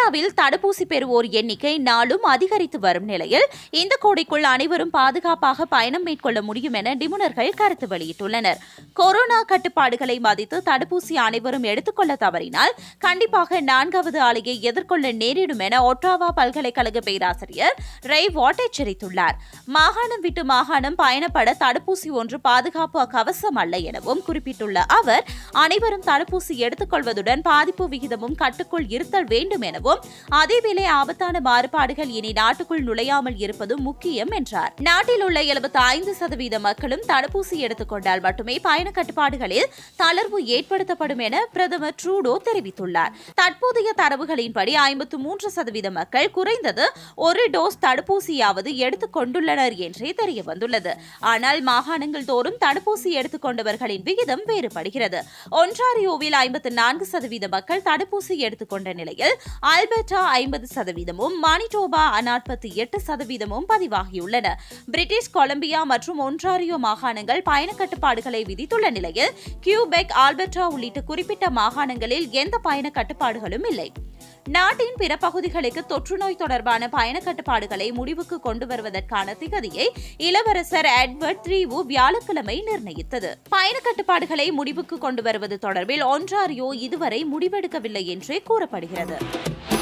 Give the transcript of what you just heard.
இந்தியாவில் தடுப்பூசி பெறுவோர் எண்ணிக்கை நாளும் அதிகரித்து வரும் நிலையில் இந்த கோடைக்குள் அனைவரும் பாதுகாப்பாக பயணம் மேற்கொள்ள முடியும் என நிபுணர்கள் கருத்து வெளியிட்டுள்ளனர் கொரோனா கட்டுப்பாடுகளை மதித்து தடுப்பூசி அனைவரும் எடுத்துக்கொள்ள தவறினால் கண்டிப்பாக நான்காவது அலையை எதிர்கொள்ள நேரிடும் என ஒட்ராவா பல்கலைக்கழக பேராசிரியர் ரே வாட் எச்சரித்துள்ளார் மாகாணம் விட்டு மாகாணம் பயணப்பட தடுப்பூசி ஒன்று பாதுகாப்பு கவசம் அல்ல எனவும் குறிப்பிட்டுள்ள அவர் அனைவரும் தடுப்பூசி எடுத்துக்கொள்வதுடன் பாதிப்பு விகிதமும் கட்டுக்குள் இருத்தல் வேண்டும் எனவும் அதேவேளை ஆபத்தான மாறுபாடுகள் இனி நாட்டுக்குள் நுழையாமல் இருப்பதும் முக்கியம் என்றார் நாட்டில் உள்ள எழுபத்தி ஐந்து சதவீத மக்களும் தடுப்பூசி எடுத்துக்கொண்டால் மட்டுமே பயண கட்டுப்பாடுகளில் தளர்வு ஏற்படுத்தப்படும் என பிரதமர் ட்ரூடோ தெரிவித்துள்ளார் தற்போதைய தரவுகளின்படி ஐம்பத்து மூன்று சதவீத மக்கள் குறைந்தது ஒரு டோஸ் தடுப்பூசியாவது எடுத்துக் கொண்டுள்ளனர் என்றே தெரிய வந்துள்ளது ஆனால் மாகாணங்கள் தோறும் தடுப்பூசி எடுத்துக் கொண்டவர்களின் விகிதம் வேறுபடுகிறது ஒன்றாரியோவில் ஐம்பத்து நான்கு சதவீத மக்கள் தடுப்பூசி எடுத்துக்கொண்ட நிலையில் ஆல்பர்டா ஐம்பது சதவீதமும் மானிடோபா நாற்பத்தி எட்டு சதவீதமும் பதிவாகியுள்ளன பிரிட்டிஷ் கொலம்பியா மற்றும் ஒன்றாரியோ மாகாணங்கள் பயண கட்டுப்பாடுகளை விதித்துள்ள நிலையில் கியூபெக் ஆல்பர்டா உள்ளிட்ட குறிப்பிட்ட மாகாணங்களில் எந்த பயண கட்டுப்பாடுகளும் இல்லை நாட்டின் பிற பகுதிகளுக்கு தொற்றுநோய் தொடர்பான பயண கட்டுப்பாடுகளை முடிவுக்கு கொண்டு வருவதற்கான திகதியை இளவரசர் எட்வர்ட் த்ரீவு வியாழக்கிழமை நிர்ணயித்தது பயண கட்டுப்பாடுகளை முடிவுக்கு கொண்டு வருவது தொடர்பில் ஒன்றாரியோ இதுவரை முடிவெடுக்கவில்லை என்றே கூறப்படுகிறது